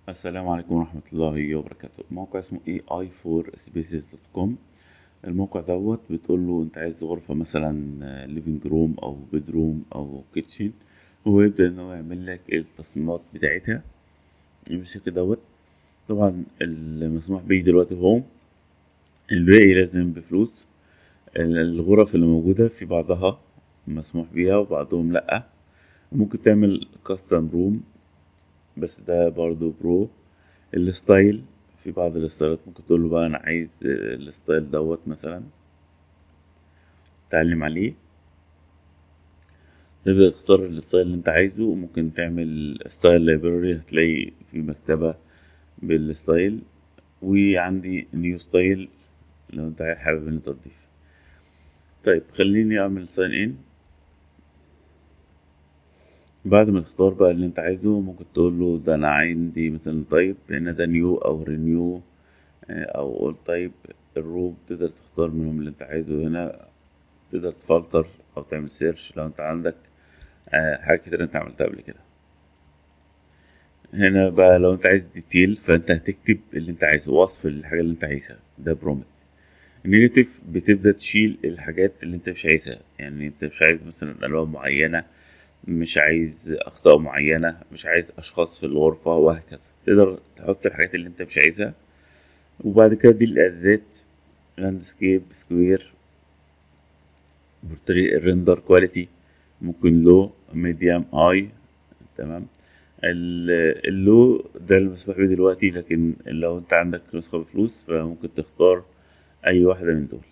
السلام عليكم ورحمة الله وبركاته موقع اسمه اي اي فور سبيسز دوت كوم الموقع دوت بتقول له انت عايز غرفة مثلا ليفينج روم او بيدروم او كيتشن هو يبدأ ان هو يعمل لك التصميمات بتاعتها بالشكل دوت طبعا المسموح به دلوقتي هوم الباقي لازم بفلوس الغرف اللي موجودة في بعضها مسموح بيها وبعضهم لأ ممكن تعمل كاستم روم بس ده برضو برو الستايل في بعض الستايلات ممكن تقول له بقى انا عايز الستايل دوت مثلا تعلم عليه تبدأ تختار الستايل اللي انت عايزه وممكن تعمل ستايل لايبراري هتلاقي في مكتبة بالستايل وعندي نيو ستايل لو انت حابب ان انت تضيف طيب خليني اعمل ساين ان بعد ما تختار بقى اللي انت عايزه ممكن تقول له ده انا عندي مثلا طيب لان ده نيو او رينيو او اول طيب الروم تقدر تختار منهم اللي انت عايزه هنا تقدر تفلتر او تعمل سيرش لو انت عندك حاجات كتير انت عملتها قبل كده هنا بقى لو انت عايز ديتيل فانت هتكتب اللي انت عايزه وصف الحاجة اللي انت عايزها ده برومت النيجاتيف بتبدأ تشيل الحاجات اللي انت مش عايزها يعني انت مش عايز مثلا الوان معينة مش عايز اخطاء معينة مش عايز اشخاص في الغرفة وهكذا تقدر تحط الحاجات اللي انت مش عايزها وبعد كده دي الاعدادات لاندسكيب سكوير بورتري الريندر كواليتي ممكن لو ميديوم هاي تمام اللو ده المسموح بيه دلوقتي لكن لو انت عندك نسخة بفلوس فممكن تختار اي واحدة من دول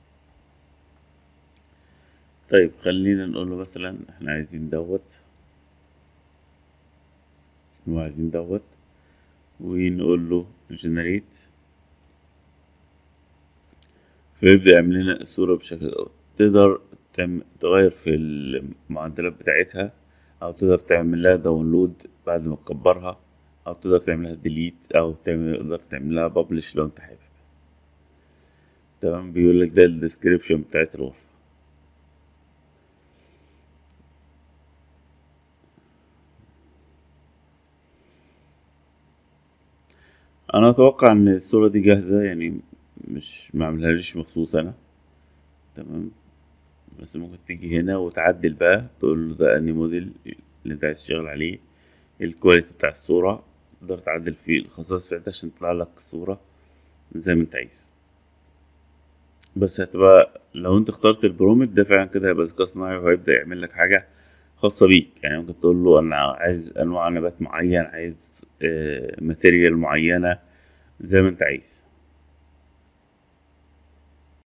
طيب خلينا نقول له مثلا احنا عايزين دوت وعايزين دوت ونقول له جنريت فيبدأ يعمل لنا الصورة بالشكل دوت تقدر تغير في المعدلات بتاعتها او تقدر تعمل لها داونلود بعد ما تكبرها او تقدر تعملها ديليت او تعمل تقدر تعملها ببلش لو انت حابب تمام بيقول لك ده الديسكريبشن بتاعت الغرفة انا اتوقع ان الصورة دي جاهزة يعني مش معملهاليش مخصوص انا تمام بس ممكن تيجي هنا وتعدل بقى تقول له ده اني موديل اللي انت عايز تشتغل عليه الكواليتي بتاع الصورة تقدر تعدل فيه الخصائص بتاعتها عشان تطلع لك صورة زي ما انت عايز بس هتبقى لو انت اخترت البرومت ده فعلا كده هيبقى ذكاء صناعي وهيبدأ يعمل لك حاجة خاصة بيك يعني ممكن تقول له انا عايز انواع نبات معين عايز ماتيريال معينة زي ما انت عايز